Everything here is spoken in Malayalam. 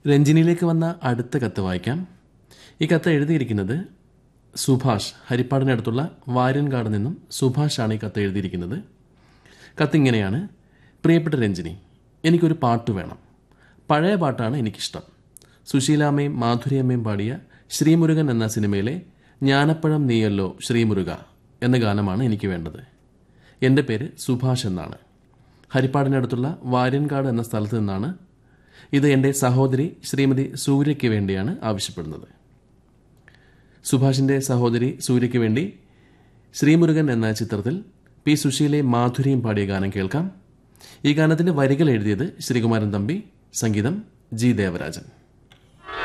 രഞ്ജിനിയിലേക്ക് വന്ന അടുത്ത കത്ത് വായിക്കാം ഈ കത്ത് എഴുതിയിരിക്കുന്നത് സുഭാഷ് ഹരിപ്പാടിനടുത്തുള്ള വാര്യൻകാട് നിന്നും സുഭാഷാണ് ഈ കത്ത് എഴുതിയിരിക്കുന്നത് കത്തിങ്ങനെയാണ് പ്രിയപ്പെട്ട രഞ്ജിനി എനിക്കൊരു പാട്ട് വേണം പഴയ പാട്ടാണ് എനിക്കിഷ്ടം സുശീലാമ്മയും മാധുര്യമ്മയും പാടിയ ശ്രീമുരുകൻ എന്ന സിനിമയിലെ ജ്ഞാനപ്പഴം നീയല്ലോ ശ്രീമുരുക എന്ന ഗാനമാണ് എനിക്ക് വേണ്ടത് എൻ്റെ പേര് സുഭാഷ് എന്നാണ് ഹരിപ്പാടിനടുത്തുള്ള വാര്യൻകാട് എന്ന സ്ഥലത്ത് നിന്നാണ് ഇത് എൻ്റെ സഹോദരി ശ്രീമതി സൂര്യയ്ക്ക് വേണ്ടിയാണ് ആവശ്യപ്പെടുന്നത് സുഭാഷിൻ്റെ സഹോദരി സൂര്യയ്ക്ക് വേണ്ടി ശ്രീമുരുകൻ എന്ന ചിത്രത്തിൽ പി സുശീലയും മാധുരിയും പാടിയ ഗാനം കേൾക്കാം ഈ ഗാനത്തിന്റെ വരികൾ എഴുതിയത് ശ്രീകുമാരൻ തമ്പി സംഗീതം ജി ദേവരാജൻ